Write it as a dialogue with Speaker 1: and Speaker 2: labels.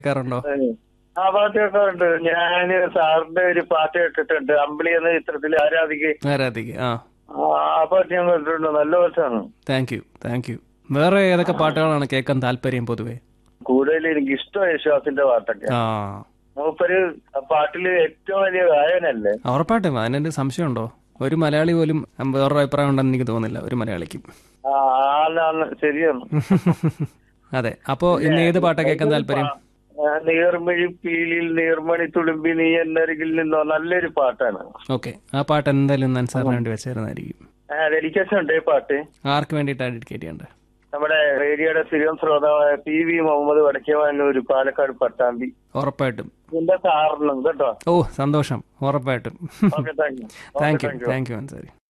Speaker 1: കേൾക്കാറുണ്ടോ
Speaker 2: ആ പാട്ട് കേൾക്കാറുണ്ട് ഞാന് സാറിന്റെ ഒരു പാട്ട് കേട്ടിട്ടുണ്ട് അമ്പിളി എന്ന ചിത്രത്തിൽ ആരാധിക്ക്
Speaker 1: ആരാധിക ആ
Speaker 2: ആ പാട്ട് ഞാൻ കേട്ടിട്ടുണ്ട് നല്ല പാട്ടാണ്
Speaker 1: താങ്ക് യു താങ്ക് യു വേറെ ഏതൊക്കെ പാട്ടുകളാണ് കേൾക്കാൻ താല്പര്യം പൊതുവെ
Speaker 2: കൂടുതൽ എനിക്ക് ഇഷ്ടം യേശുദാസിന്റെ പാട്ടൊക്കെ
Speaker 1: ആ
Speaker 2: മൂപ്പര് ആ പാട്ടില് ഏറ്റവും വലിയ ഗായകനല്ലേ
Speaker 1: ഉറപ്പായിട്ടും അതിനെന്ത് സംശയമുണ്ടോ ഒരു മലയാളി പോലും വേറൊരു അഭിപ്രായം ഉണ്ടെന്ന് എനിക്ക് തോന്നുന്നില്ല ഒരു മലയാളിക്കും
Speaker 2: ആ ആളാണ് ശരിയാണ്
Speaker 1: അതെ അപ്പോ ഇന്ന് ഏത് പാട്ടാ കേൾക്കാൻ താല്പര്യം
Speaker 2: ആ, നീർമിഴി പീലിൽ നീർമണി തുളുമ്പി നീ എന്നരികിൽ നിന്നോ നല്ലൊരു പാട്ടാണ്
Speaker 1: ഓക്കെ ആ പാട്ട് എന്തായാലും ഞാൻ സാറിന് വേണ്ടി വെച്ചിരുന്നായിരിക്കും
Speaker 2: ഡെഡിക്കേഷൻ ഉണ്ട് ഈ പാട്ട്
Speaker 1: ആർക്ക് വേണ്ടിയിട്ടാണ് ഡെഡിക്കേറ്റ് ചെയ്യേണ്ടത്
Speaker 2: നമ്മുടെ റേഡിയോയുടെ സ്ഥിരം ശ്രോതാവായ പി വി മുഹമ്മദ് വടക്കേവാനൂർ പാലക്കാട് പട്ടാമ്പി
Speaker 1: ഉറപ്പായിട്ടും
Speaker 2: ഇതിന്റെ സാറിനും കേട്ടോ
Speaker 1: ഓ സന്തോഷം ഉറപ്പായിട്ടും
Speaker 2: okay thank you
Speaker 1: thank you thank you Ansari